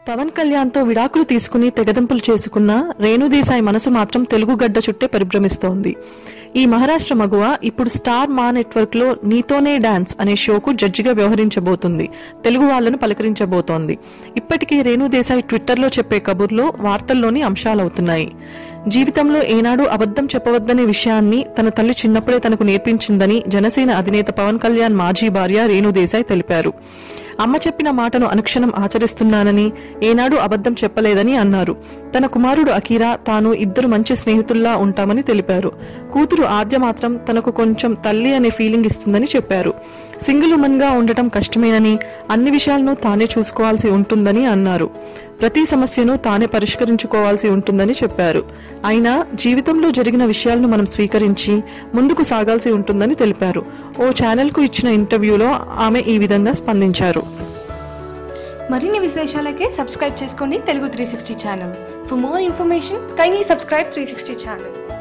పవన్ కళ్యాణ్తో విడాకులు తీసుకుని తెగదెంపులు చేసుకున్న రేణుదేశాయ్ మనసు మాత్రం తెలుగు గడ్డ చుట్టే పరిభ్రమిస్తోంది ఈ మహారాష్ట్ర మగువ ఇప్పుడు స్టార్ మా నెట్వర్క్ లో నీతోనే డాన్స్ అనే షోకు జడ్జిగా వ్యవహరించబోతుంది తెలుగు వాళ్లను పలకరించబోతోంది ఇప్పటికే రేణుదేశాయ్ ట్విట్టర్లో చెప్పే కబుర్లో వార్తల్లోని అంశాలవుతున్నాయి జీవితంలో ఏనాడు అబద్ధం చెప్పవద్దనే విషయాన్ని తన తల్లి చిన్నప్పుడే తనకు నేర్పించిందని జనసేన అధినేత పవన్ కళ్యాణ్ మాజీ భార్య రేణుదేశాయ్ తెలిపారు అమ్మ చెప్పిన మాటను అనుక్షణం ఆచరిస్తున్నానని ఏనాడు అబద్ధం చెప్పలేదని అన్నారు తన కుమారుడు అకీరా తాను ఇద్దరు మంచి స్నేహితుల్లా ఉంటామని తెలిపారు కూతురు ఆద్య మాత్రం తనకు కొంచెం తల్లి అనే ఫీలింగ్ ఇస్తుందని చెప్పారు సింగిల్ ఉమెన్ గా ఉండటం కష్టమేనని అన్ని విషయాలను తానే చూసుకోవాల్సి ఉంటుందని అన్నారు ప్రతి సమస్యను తానే పరిష్కరించుకోవాల్సి ఉంటుందని చెప్పారు అయినా జీవితంలో జరిగిన విషయాలను మనం స్వీకరించి ముందుకు సాగాల్సి ఉంటుందని తెలిపారు ఓ ఛానల్ కు ఇచ్చిన ఇంటర్వ్యూలో ఆమె ఈ విధంగా స్పందించారు మరిన్ని విశేషాలకే సబ్స్క్రైబ్ చేసుకోండి Telugu three sixty channel for more information kindly subscribe three sixty channel